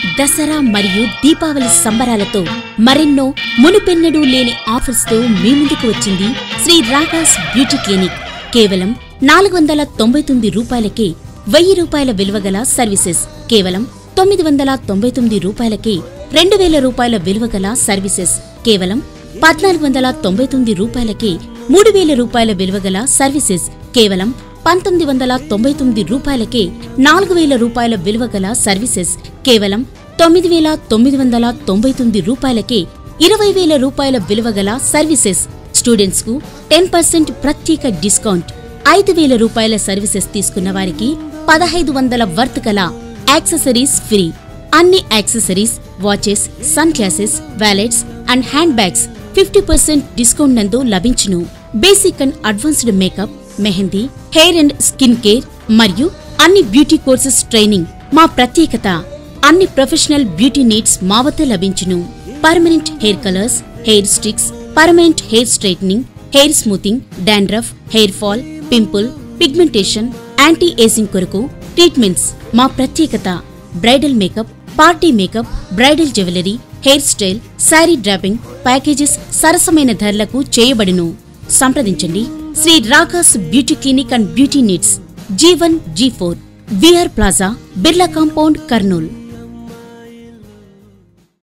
దసరా మరియు దీపావళి సంబరాలతో మరెన్నో మునుపెన్నడూ లేని ఆఫర్స్ తో మీ ముందుకు వచ్చింది శ్రీ రాగాస్ బ్యూటీ క్లినిక్ కేవలం నాలుగు వందల తొంభై తొమ్మిది రూపాయలకే వెయ్యి రూపాయల విలువగల సర్వీసెస్ కేవలం తొమ్మిది వందల తొంభై తొమ్మిది రూపాయలకే రెండు వేల రూపాయల విలువగల సర్వీసెస్ కేవలం పద్నాలుగు వందల తొంభై తొమ్మిది రూపాయలకే మూడు వేల రూపాయల విలువగల సర్వీసెస్ కేవలం పంతొమ్మిది వందల తొంభై తొమ్మిది రూపాయలకే నాలుగు వేల రూపాయల విలువగల సర్వీసెస్ కేవలం తొమ్మిది వేల తొమ్మిది వందల తొంభై తొమ్మిది రూపాయలకే ఇరవై వేల రూపాయల విలువగల సర్వీసెస్ స్టూడెంట్స్ కు టెన్ పర్సెంట్ ప్రత్యేక డిస్కౌంట్ ఐదు వేల రూపాయల సర్వీసెస్ తీసుకున్న వారికి పదహైదు వందల వర్త్ గల యాక్సెసరీస్ ఫ్రీ అన్ని accessories watches sun glasses wallets and hand bags fifty percent discount నందు లభించును basic and advanced makeup mehndi hair and skin care మరియు అన్ని బ్యూటీ కోర్సెస్ ట్రైనింగ్ మా ప్రత్యేకత అన్ని ప్రొఫెషనల్ బ్యూటీ నీడ్స్ మా వద్ద లభించును permanent hair colours hair sticks permanent hair straightening hair smoothing dandruff hair fall pimple pigmentation anti ageing కొరకు treatments మా ప్రత్యేకత bridal makeup party makeup bridal jewellery hair style sari draping packages సరసమైన ధరలకు చేయబడును సంప్రదించండి Shri Raghas beauty clinic and beauty needs G one G four VR plaza Birla compound Kurnool